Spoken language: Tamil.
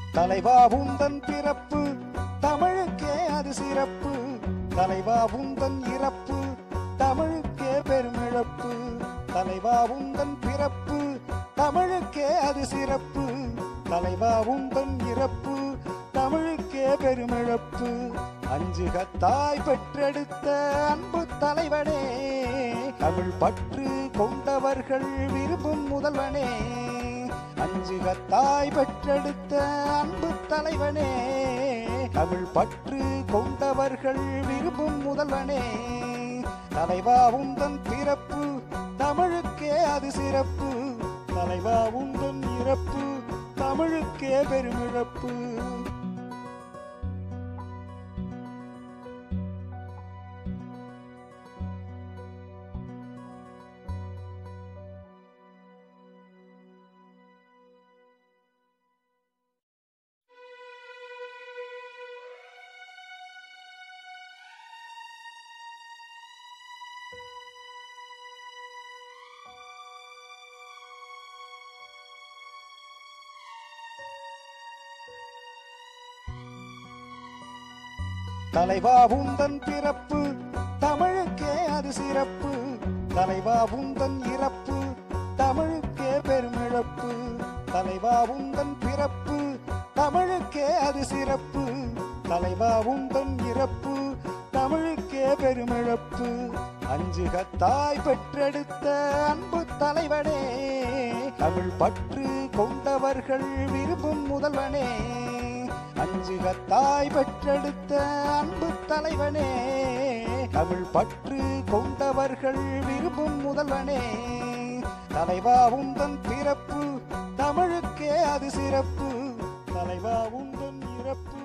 தலைவா உந்தன் பிறப்பு தமிழுக்கே அது சிறப்பு தலைவா உந்தன் இறப்பு தமிழுக்கே பெருமிழப்பு தலைவா உந்தன் பிறப்பு தமிழுக்கே அது சிறப்பு தலைவா உந்தன் இறப்பு தமிழுக்கே பெருமிழப்பு அஞ்சுகத்தாய் பெற்றெடுத்த அன்பு தலைவனே தமிழ் பற்று கொண்டவர்கள் விரும்பும் முதல்வனே அஞ்சுகத்தாய் பெற்றெடுத்த அன்பு தலைவனே தமிழ் பற்று கொண்டவர்கள் விரும்பும் முதல்வனே தலைவா உந்தன் பிறப்பு தமிழுக்கே அது சிறப்பு தலைவா உந்தன் இறப்பு தமிழுக்கே பெருமிழப்பு தலைவா உந்தன் பிறப்பு தமிழுக்கே அது சிறப்பு தலைவா உந்தன் இறப்பு தமிழுக்கே பெருமிழப்பு தலைவா உந்தன் பிறப்பு தமிழுக்கே அது சிறப்பு தலைவா உந்தன் இறப்பு தமிழுக்கே பெருமிழப்பு அஞ்சுகத்தாய் பெற்றெடுத்த அன்பு தலைவனே தமிழ் பற்று கொண்டவர்கள் விரும்பும் முதல்வனே அஞ்சுகத்தாய் பெற்றெடுத்த அன்பு தலைவனே தமிழ் பற்று கொண்டவர்கள் விரும்பும் முதல்வனே தலைவா உந்தன் பிறப்பு தமிழுக்கே அது சிறப்பு தலைவா உந்தன் இறப்பு